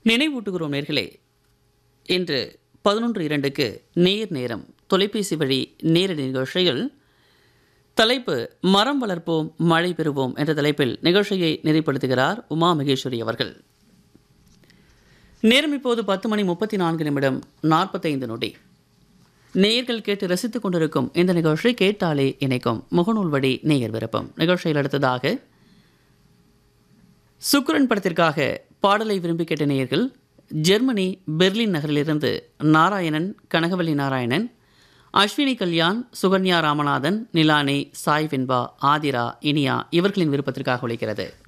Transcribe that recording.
நினைவூட்டுகிறோம் நேர்களே இன்று பதினொன்று இரண்டுக்கு நேர் நேரம் தொலைபேசி வழி நேரடி நிகழ்ச்சியில் தலைப்பு மரம் வளர்ப்போம் மழை பெறுவோம் என்ற தலைப்பில் நிகழ்ச்சியை நெறிப்படுத்துகிறார் உமா மகேஸ்வரி அவர்கள் நேரம் இப்போது பத்து மணி முப்பத்தி நான்கு நிமிடம் நாற்பத்தைந்து நொடி நேயர்கள் கேட்டு ரசித்துக் கொண்டிருக்கும் இந்த நிகழ்ச்சி கேட்டாலே இணைக்கும் முகநூல் வழி நேயர் விருப்பம் நிகழ்ச்சியில் அடுத்ததாக சுக்ரன் படத்திற்காக பாடலை விரும்பி கேட்ட நேயர்கள் ஜெர்மனி பெர்லின் நகரிலிருந்து நாராயணன் கனகவல்லி நாராயணன் அஸ்வினி கல்யாண் சுகன்யா ராமநாதன் நிலானி சாய் வெண்பா ஆதிரா இனியா இவர்களின் விருப்பத்திற்காக ஒழிக்கிறது